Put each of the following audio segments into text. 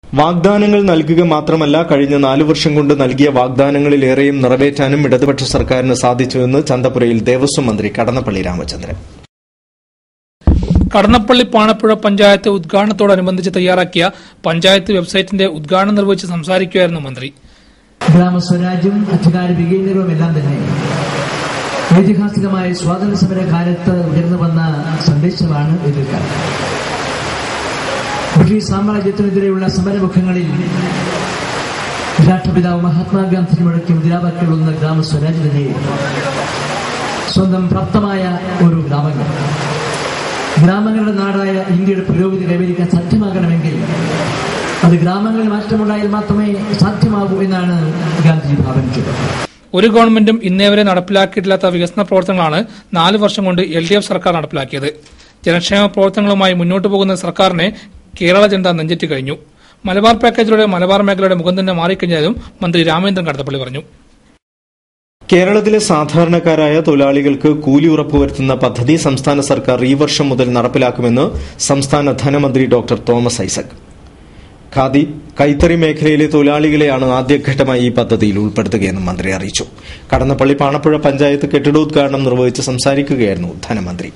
വാഗ്ദാനങ്ങൾ നൽകുക മാത്രമല്ല കഴിഞ്ഞ നാലു വർഷം കൊണ്ട് നൽകിയ വാഗ്ദാനങ്ങളിലേറെയും നിറവേറ്റാനും ഇടതുപക്ഷ സർക്കാരിന് സാധിച്ചുവെന്ന് ചന്തപുരയിൽ ദേവസ്വം മന്ത്രി കടന്നപ്പള്ളി രാമചന്ദ്രൻ കടന്നപ്പള്ളി പാണപ്പുഴ പഞ്ചായത്ത് ഉദ്ഘാടനത്തോടനുബന്ധിച്ച് തയ്യാറാക്കിയ പഞ്ചായത്ത് വെബ്സൈറ്റിന്റെ ഉദ്ഘാടനം നിർവഹിച്ച് സംസാരിക്കുകയായിരുന്നു മന്ത്രി ഗ്രാമസ്വരാജ്യവും അധികാര വികേന്ദ്രവും എല്ലാം തന്നെ ഐതിഹാസികമായ സ്വാതന്ത്ര്യ സമര കാലത്ത് ഉയർന്നു വന്ന സന്ദേശമാണ് എതിർക്കാറ് ബ്രിട്ടീഷ് സാമ്രാജ്യത്തിനെതിരെയുള്ള സമരമുഖങ്ങളിൽ രാഷ്ട്രപിതാവ് മഹാത്മാഗാന്ധി മുഴക്കിയ മുദ്രാവാക്യമുള്ള ഗ്രാമസ്വരാജ്യത്തിനെ സ്വന്തം പ്രാപ്തമായ ഒരു ഗ്രാമങ്ങൾ ഗ്രാമങ്ങളുടെ നാടായ ഇന്ത്യയുടെ പുരോഗതി കൈവരിക്കാൻ സാധ്യമാകണമെങ്കിൽ അത് ഗ്രാമങ്ങളിൽ മാറ്റമുണ്ടായാൽ മാത്രമേ സാധ്യമാകൂ എന്നാണ് ഗാന്ധിജി ഭാവിച്ചത് ഒരു ഗവൺമെന്റും ഇന്നേവരെ നടപ്പിലാക്കിയിട്ടില്ലാത്ത വികസന പ്രവർത്തനങ്ങളാണ് നാല് വർഷം കൊണ്ട് എൽ ഡി എഫ് സർക്കാർ നടപ്പിലാക്കിയത് ജനക്ഷേമ പ്രവർത്തനങ്ങളുമായി മുന്നോട്ടു പോകുന്ന സർക്കാരിനെ കേരള ജനത നെഞ്ചെറ്റി കഴിഞ്ഞു മലബാർ പാക്കേജിലൂടെ മലബാർ മേഖലയുടെ മുഖം തന്നെ മാറിക്കഴിഞ്ഞാലും മന്ത്രി രാമേന്ദ്രൻ കടത്തപ്പള്ളി പറഞ്ഞു കേരളത്തിലെ സാധാരണക്കാരായ തൊഴിലാളികൾക്ക് കൂലി ഉറപ്പുവരുത്തുന്ന പദ്ധതി സംസ്ഥാന സർക്കാർ ഈ വർഷം മുതൽ നടപ്പിലാക്കുമെന്ന് സംസ്ഥാന ധനമന്ത്രി ഡോക്ടർ തോമസ് ഐസക് ഖാദി കൈത്തറി മേഖലയിലെ തൊഴിലാളികളെയാണ് ആദ്യഘട്ടമായി ഈ പദ്ധതിയിൽ ഉൾപ്പെടുത്തുകയെന്നും മന്ത്രി അറിയിച്ചു കടന്നപ്പള്ളി പാണപ്പുഴ പഞ്ചായത്ത് കെട്ടിടോദ്ഘാടനം നിർവഹിച്ച് സംസാരിക്കുകയായിരുന്നു ധനമന്ത്രി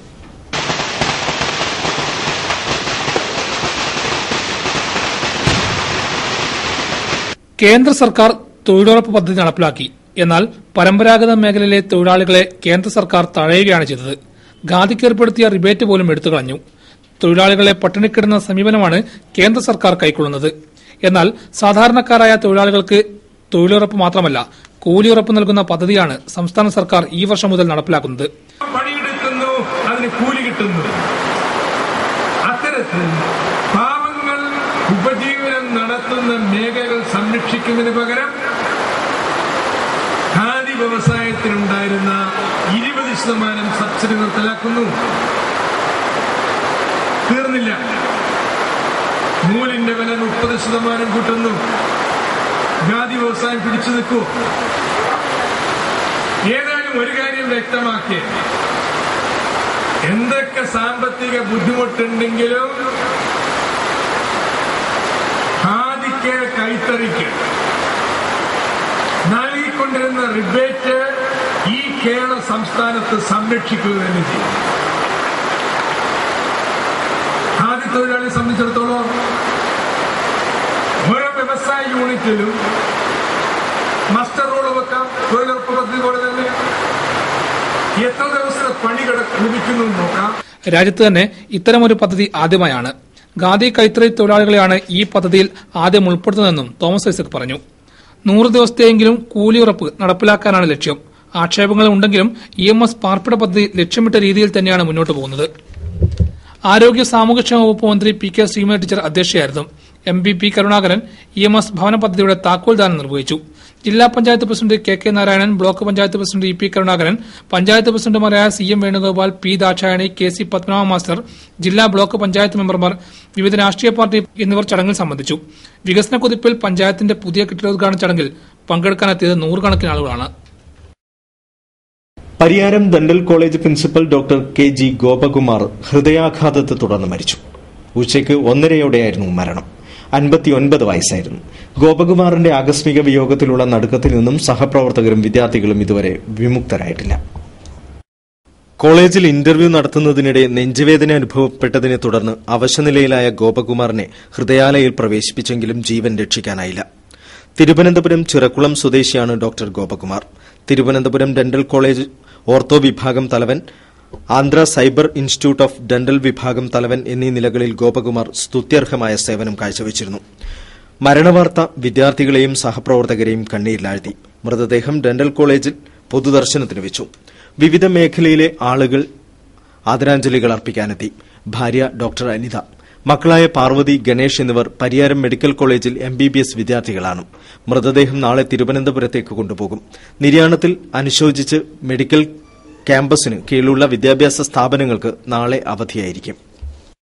കേന്ദ്ര സർക്കാർ തൊഴിലുറപ്പ് പദ്ധതി നടപ്പിലാക്കി എന്നാൽ പരമ്പരാഗത മേഖലയിലെ തൊഴിലാളികളെ കേന്ദ്ര സർക്കാർ തഴയുകയാണ് ചെയ്തത് ഖാദിക്ക് ഏർപ്പെടുത്തിയ റിബേറ്റ് പോലും എടുത്തുകളഞ്ഞു തൊഴിലാളികളെ പട്ടിണിക്കിടുന്ന സമീപനമാണ് കേന്ദ്ര സർക്കാർ കൈക്കൊള്ളുന്നത് എന്നാൽ സാധാരണക്കാരായ തൊഴിലാളികൾക്ക് തൊഴിലുറപ്പ് മാത്രമല്ല കൂലിയുറപ്പ് നൽകുന്ന പദ്ധതിയാണ് സംസ്ഥാന സർക്കാർ ഈ വർഷം മുതൽ നടപ്പിലാക്കുന്നത് പണിയെടുക്കുന്നു അതിന് കൂലി കിട്ടുന്നു അത്തരത്തിൽ പാവങ്ങൾ ഉപജീവനം നടത്തുന്ന മേഖലകൾ സംരക്ഷിക്കുന്നതിന് പകരം ഖാദി വ്യവസായത്തിനുണ്ടായിരുന്ന ഇരുപത് ശതമാനം സബ്സിഡി നിർത്തലാക്കുന്നു തീർന്നില്ല നൂലിന്റെ വില മുപ്പത് ശതമാനം കൂട്ടുന്നു ഖാദി വ്യവസായം പിടിച്ചു നിൽക്കുമോ ഏതായാലും ഒരു കാര്യം വ്യക്തമാക്കി എന്തൊക്കെ സാമ്പത്തിക ബുദ്ധിമുട്ടുണ്ടെങ്കിലും ഖാദിക്ക് കൈത്തറിക്ക് നൽകിക്കൊണ്ടിരുന്ന റിബേറ്റ് ഈ കേരള സംസ്ഥാനത്ത് സംരക്ഷിക്കുക തന്നെ ചെയ്യും ഖാദി തൊഴിലാളിയെ സംബന്ധിച്ചിടത്തോളം ഓരോ വ്യവസായ യൂണിറ്റിലും മസ്റ്റർ റോള് വെക്കാം തൊഴിലുറപ്പ് പദ്ധതി പോലെ തന്നെ എത്ര ദിവസത്തെ പണി കിട ലഭിക്കുന്നു എന്ന് നോക്കാം രാജ്യത്ത് തന്നെ ഇത്തരമൊരു പദ്ധതി ആദ്യമായാണ് ഖാദി കൈത്തറി തൊഴിലാളികളെയാണ് ഈ പദ്ധതിയിൽ ആദ്യം ഉൾപ്പെടുത്തുന്നതെന്നും തോമസ് ഐസക് പറഞ്ഞു നൂറ് ദിവസത്തെയെങ്കിലും കൂലിയുറപ്പ് നടപ്പിലാക്കാനാണ് ലക്ഷ്യം ആക്ഷേപങ്ങൾ ഉണ്ടെങ്കിലും ഇ എം എസ് പാർപ്പിട പദ്ധതി ലക്ഷ്യമിട്ട രീതിയിൽ തന്നെയാണ് മുന്നോട്ട് പോകുന്നത് ആരോഗ്യ സാമൂഹ്യക്ഷേമ വകുപ്പ് മന്ത്രി പി കെ ശ്രീമതി ടീച്ചർ അധ്യക്ഷയായിരുന്നു M P P Karunakaran E M S ഭവന പദ്ധതിയുടെ താക്കോൽദാനം നിർവഹിച്ചു ജില്ലാ panchayat president K K Narayanan block panchayat president E P Karunakaran panchayat പ്രസിഡന്റുമാരായ C M Venugopal P Dakshayani K C Padmanabha master ജില്ലാ ബ്ലോക്ക് പഞ്ചായത്ത് മെമ്പർമാർ വിവിധ രാഷ്ട്രീയ പാർട്ടി എന്നിവർ ചടങ്ങിൽ സംബന്ധിച്ചു വികസന കുതിപ്പിൽ പഞ്ചായത്തിന്റെ പുതിയ കെട്ടിടോദ്ഘാടന ചടങ്ങിൽ പങ്കെടുക്കാനെത്തിയത് നൂറുകണക്കിന് ആളുകളാണ് Pariyaram dental college principal doctor K G Gopakumar ഹൃദയാഘാതത്തെ തുടർന്ന് മരിച്ചു ഉച്ചയ്ക്ക് ഒന്നരയോടെയായിരുന്നു മരണം അൻപത്തിയൊൻപത് വയസ്സായിരുന്നു ഗോപകുമാറിന്റെ ആകസ്മിക വിയോഗത്തിലുള്ള നടുക്കത്തിൽ നിന്നും സഹപ്രവർത്തകരും വിദ്യാർത്ഥികളും ഇതുവരെ വിമുക്തരായിട്ടില്ല കോളേജിൽ ഇന്റർവ്യൂ നടത്തുന്നതിനിടെ നെഞ്ചുവേദന അനുഭവപ്പെട്ടതിനെ തുടർന്ന് അവശനിലയിലായ ഗോപകുമാറിനെ ഹൃദയാലയിൽ പ്രവേശിപ്പിച്ചെങ്കിലും ജീവൻ രക്ഷിക്കാനായില്ല തിരുവനന്തപുരം ചിറക്കുളം സ്വദേശിയാണ് doctor Gopakumar Thiruvananthapuram dental college ortho വിഭാഗം തലവൻ Andhra cyber institute of dental വിഭാഗം തലവൻ എന്നീ നിലകളിൽ ഗോപകുമാർ സ്തുത്യർഹമായ സേവനം കാഴ്ചവച്ചിരുന്നു മരണവാർത്ത വിദ്യാർത്ഥികളെയും സഹപ്രവർത്തകരെയും കണ്ണീരിലാഴ്ത്തി മൃതദേഹം ഡെന്റൽ കോളേജിൽ പൊതുദർശനത്തിന് വെച്ചു വിവിധ മേഖലയിലെ ആളുകൾ ആദരാഞ്ജലികൾ അർപ്പിക്കാനെത്തി ഭാര്യ ഡോക്ടർ അനിത മക്കളായ പാർവതി ഗണേഷ് എന്നിവർ പരിയാരം മെഡിക്കൽ കോളേജിൽ എം ബി ബി എസ് വിദ്യാർത്ഥികളാണ് മൃതദേഹം നാളെ തിരുവനന്തപുരത്തേക്ക് കൊണ്ടുപോകും നിര്യാണത്തിൽ അനുശോചിച്ച് മെഡിക്കൽ ക്യാമ്പസിന് കീഴിലുള്ള വിദ്യാഭ്യാസ സ്ഥാപനങ്ങൾക്ക് നാളെ അവധിയായിരിക്കും